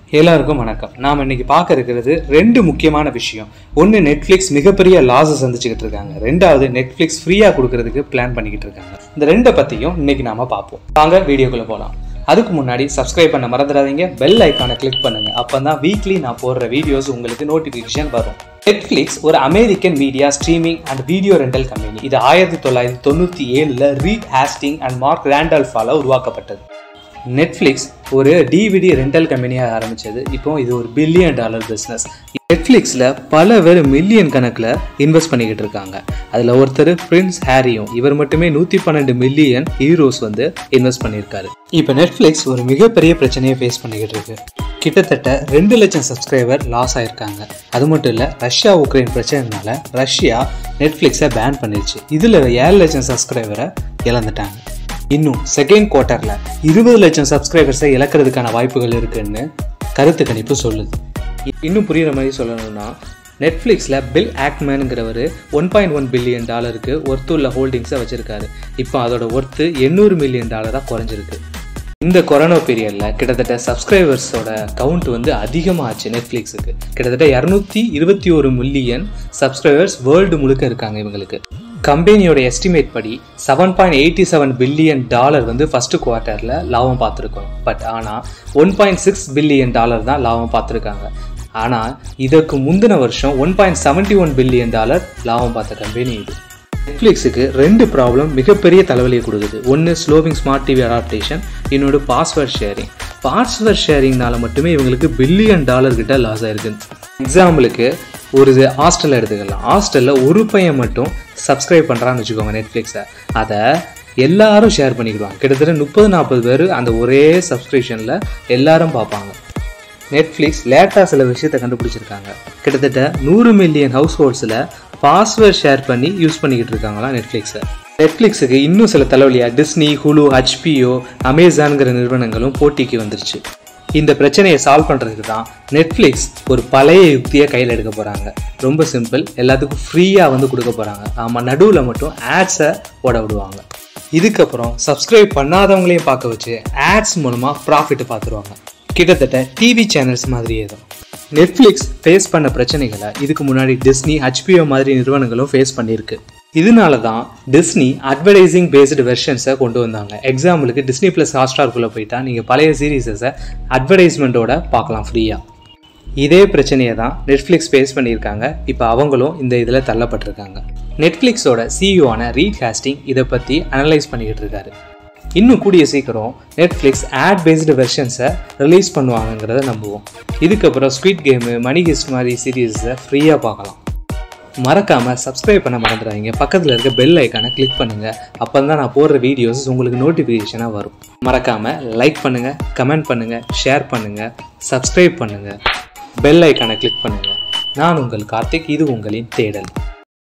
எல்லாருக்கும் வணக்கம் நாம் இன்னைக்கு பார்க்க இருக்கிறது ரெண்டு முக்கியமான விஷயம் ஒன்று நெட்ஃப்ளிக்ஸ் மிகப்பெரிய லாஸை சந்திச்சுக்கிட்டு இருக்காங்க ரெண்டாவது நெட்ஃப்ளிக்ஸ் ஃப்ரீயாக கொடுக்கறதுக்கு பிளான் பண்ணிக்கிட்டு இருக்காங்க இந்த ரெண்டை பற்றியும் இன்னைக்கு நாம பார்ப்போம் வாங்க வீடியோக்குள்ளே போகலாம் அதுக்கு முன்னாடி சப்ஸ்கிரைப் பண்ண மறந்துடாதீங்க பெல் ஐக்கானை கிளிக் பண்ணுங்க அப்போ தான் வீக்லி நான் போடுற வீடியோஸ் உங்களுக்கு நோட்டிஃபிகேஷன் வரும் நெட்ஃப்ளிக்ஸ் ஒரு American media streaming and video rental company இது ஆயிரத்தி தொள்ளாயிரத்தி தொண்ணூற்றி ஏழில் ரீட் ஹாஸ்டிங் அண்ட் மார்க் ரேண்டால்ஃபால உருவாக்கப்பட்டது நெட்ஃப்ளிக்ஸ் ஒரு டிவிடி ரெண்டல் கம்பெனியாக ஆரம்பிச்சது இப்போ இது ஒரு பில்லியன் டாலர் பிஸ்னஸ் நெட்ஃப்ளிக்ஸில் பல பேர் மில்லியன் கணக்கில் இன்வெஸ்ட் பண்ணிக்கிட்டு இருக்காங்க அதில் ஒருத்தர் பிரின்ஸ் ஹாரியும் இவர் மட்டுமே நூற்றி பன்னெண்டு மில்லியன் ஹீரோஸ் வந்து இன்வெஸ்ட் பண்ணியிருக்காரு இப்போ நெட்ஃப்ளிக்ஸ் ஒரு மிகப்பெரிய பிரச்சனையை ஃபேஸ் பண்ணிக்கிட்டு இருக்கு கிட்டத்தட்ட ரெண்டு லட்சம் சப்ஸ்கிரைபர் லாஸ் ஆயிருக்காங்க அது மட்டும் இல்லை ரஷ்யா உக்ரைன் பிரச்சனைனால ரஷ்யா நெட்ஃப்ளிக்ஸை பேன் பண்ணிருச்சு இதில் ஏழு லட்சம் சப்ஸ்கிரைபரை இழந்துட்டாங்க இன்னும் செகண்ட் குவார்ட்டரில் இருபது லட்சம் சப்ஸ்கிரைபர்ஸை இழக்கிறதுக்கான வாய்ப்புகள் இருக்குன்னு கருத்து கணிப்பு சொல்லுது இன்னும் புரியுற மாதிரி சொல்லணும்னா நெட்ஃப்ளிக்ஸில் பில் ஆக்மேனுங்கிறவர் ஒன் பாயிண்ட் ஒன் பில்லியன் டாலருக்கு ஒர்த்துள்ள ஹோல்டிங்ஸை வச்சுருக்காரு இப்போ அதோட ஒர்த்து எண்ணூறு மில்லியன் டாலராக குறைஞ்சிருக்கு இந்த கொரோனா பீரியடில் கிட்டத்தட்ட சப்ஸ்கிரைபர்ஸோட கவுண்ட் வந்து அதிகமாச்சு நெட்ஃப்ளிக்ஸுக்கு கிட்டத்தட்ட இரநூத்தி இருபத்தி ஒரு மில்லியன் சப்ஸ்கிரைபர்ஸ் வேர்ல்டு முழுக்க இருக்காங்க இவங்களுக்கு கம்பெனியோட எஸ்டிமேட் படி seven point eighty seven billion dollar வந்து ஃபர்ஸ்ட் குவார்ட்டரில் லாபம் பார்த்துருக்கோம் பட் ஆனால் one point six billion dollar தான் லாபம் பார்த்துருக்காங்க ஆனால் இதற்கு முந்தின வருஷம் one point seventy one billion dollar லாபம் பார்த்த கம்பெனி இது நெட்ஃப்ளிக்ஸுக்கு ரெண்டு ப்ராப்ளம் மிகப்பெரிய தலைவலியை கொடுக்குது ஒன்று ஸ்லோவிங் ஸ்மார்ட் டிவி அடாப்டேஷன் இன்னொன்று பாஸ்வேர்ட் ஷேரிங் பாஸ்வேர்ட் ஷேரிங்னால மட்டுமே இவங்களுக்கு பில்லியன் டாலர் கிட்ட லாஸ் ஆயிருக்கு எக்ஸாம்பிளுக்கு ஒரு இது ஹாஸ்டல் எடுத்துக்கலாம் ஹாஸ்டலில் ஒரு பையன் மட்டும் சப்ஸ்கிரைப் பண்ணுறான்னு வச்சுக்கோங்க நெட்ஃப்ளிக்ஸை அதை எல்லாரும் ஷேர் பண்ணிக்கிடுவாங்க கிட்டத்தட்ட முப்பது நாற்பது பேர் அந்த ஒரே சப்ஸ்கிரிப்ஷனில் எல்லாரும் பார்ப்பாங்க நெட்ஃப்ளிக்ஸ் லேட்டாக சில விஷயத்தை கண்டுபிடிச்சிருக்காங்க கிட்டத்தட்ட நூறு மில்லியன் ஹவுஸ் ஹோல்ட்ஸில் பாஸ்வேர்ட் ஷேர் பண்ணி யூஸ் பண்ணிக்கிட்டு இருக்காங்களா நெட்ஃப்ளிக்ஸை நெட்ஃப்ளிக்ஸுக்கு இன்னும் சில தலைவலியா டிஸ்னி ஹுலு ஹச்பிஓ அமேசான்கிற நிறுவனங்களும் போட்டிக்கு வந்துருச்சு இந்த பிரச்சனையை சால்வ் பண்ணுறதுக்கு தான் நெட்ஃப்ளிக்ஸ் ஒரு பழைய யுக்தியை கையில் எடுக்க போகிறாங்க ரொம்ப சிம்பிள் எல்லாத்துக்கும் ஃப்ரீயாக வந்து கொடுக்க போகிறாங்க ஆமாம் நடுவில் மட்டும் ஆட்ஸை ஓட விடுவாங்க இதுக்கப்புறம் சப்ஸ்கிரைப் பண்ணாதவங்களையும் பார்க்க வச்சு ஆட்ஸ் மூலமாக ப்ராஃபிட் பார்த்துருவாங்க கிட்டத்தட்ட டிவி சேனல்ஸ் மாதிரியே தான் நெட்ஃப்ளிக்ஸ் ஃபேஸ் பண்ண பிரச்சனைகளை இதுக்கு முன்னாடி டிஸ்னி ஹச்பிஓ மாதிரி நிறுவனங்களும் ஃபேஸ் பண்ணியிருக்கு இதனால தான் டிஸ்னி அட்வர்டைசிங் பேஸ்டு வெர்ஷன்ஸை கொண்டு வந்தாங்க எக்ஸாம்பிளுக்கு டிஸ்னி ப்ளஸ் ஹாட்ஸ்டார்க்குள்ளே போயிட்டா நீங்கள் பழைய சீரீஸஸை அட்வர்டைஸ்மெண்ட்டோட பார்க்கலாம் ஃப்ரீயாக இதே பிரச்சனையை தான் நெட்ஃப்ளிக்ஸ் ஃபேஸ் பண்ணியிருக்காங்க இப்போ அவங்களும் இந்த இதில் தள்ளப்பட்டிருக்காங்க நெட்ஃப்ளிக்ஸோட சிஇஓன ரீட் ஹாஸ்டிங் இதை பற்றி அனலைஸ் பண்ணிக்கிட்டு இருக்காரு இன்னும் கூடிய சீக்கிரம் நெட்ஃப்ளிக்ஸ் ஆட் பேஸ்டு வெர்ஷன்ஸை ரிலீஸ் பண்ணுவாங்கங்கிறத நம்புவோம் இதுக்கப்புறம் ஸ்குவிட் கேமு மணி ஹிஸ்ட் மாதிரி சீரீஸை ஃப்ரீயாக பார்க்கலாம் மறக்காமல் சப்ஸ்கிரைப் பண்ண மறந்துடாதீங்க பக்கத்தில் இருக்க பெல் ஐக்கானை கிளிக் பண்ணுங்கள் அப்போ தான் நான் போடுற வீடியோஸ் உங்களுக்கு நோட்டிஃபிகேஷனாக வரும் மறக்காமல் லைக் பண்ணுங்கள் கமெண்ட் பண்ணுங்கள் ஷேர் பண்ணுங்கள் சப்ஸ்கிரைப் பண்ணுங்கள் பெல் ஐக்கானை கிளிக் பண்ணுங்கள் நான் உங்கள் கார்த்திக் இது உங்களின் தேடல்